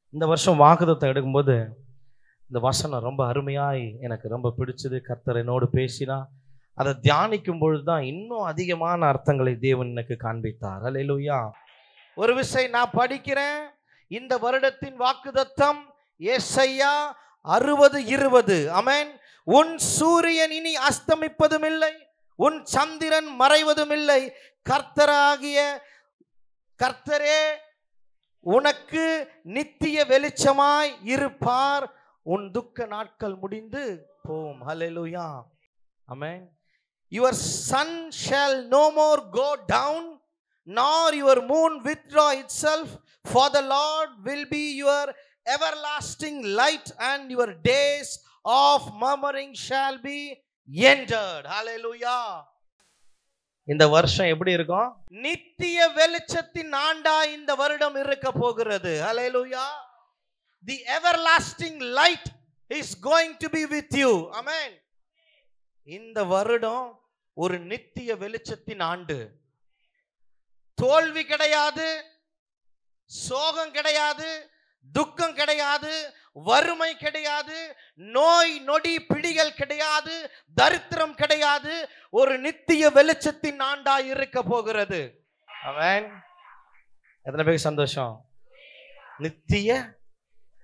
இந்த வருஷம் வாக்குதத்தை எடுக்கும்போது இந்த வசனம் ரொம்ப அருமையாய் எனக்கு ரொம்ப பிடிச்சது கர்த்தர் என்னோடு பேசினா அதை தியானிக்கும் பொழுது தான் இன்னும் அதிகமான அர்த்தங்களை தேவன் எனக்கு காண்பித்தார் அல்லேலூயா ஒரு விசை நான் படிக்கிறேன் இந்த வருடத்தின் வாக்குதத்தம் ஏசையா அறுபது இருபது அமேன் உன் சூரியன் இனி அஸ்தமிப்பதும் இல்லை உன் சந்திரன் மறைவதும் இல்லை கர்த்தராகிய கர்த்தரே உனக்கு நித்திய வெளிச்சமாய் இருப்பார் உன் துக்க நாட்கள் முடிந்து போம் ஹalleluya amen your sun shall no more go down nor your moon withdraw itself for the lord will be your everlasting light and your days of murmuring shall be ended hallelujah இந்த வருஷம் எப்படி இருக்கும் நித்திய வெளிச்சத்தின் ஆண்டா இந்த வருடம் இருக்க போகிறது ஹalleluya the everlasting light is going to be with you amen இந்த வருடம் ஒரு நித்திய வெளிச்சத்தின் ஆண்டு தோல்வி கிடையாது சோகம் கிடையாது துக்கம் கிடையாது வறுமை கிடையாது நோய் நொடி பிடிகள் கிடையாது தரித்திரம் கிடையாது ஒரு நித்திய வெளிச்சத்தின் ஆண்டா இருக்க போகிறது அவன் எத்தனை பேருக்கு சந்தோஷம் நித்திய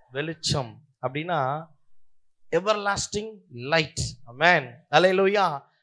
வெளிச்சம் அப்படின்னா எவர் லாஸ்டிங் லைட் அமேன் அலையிலூயா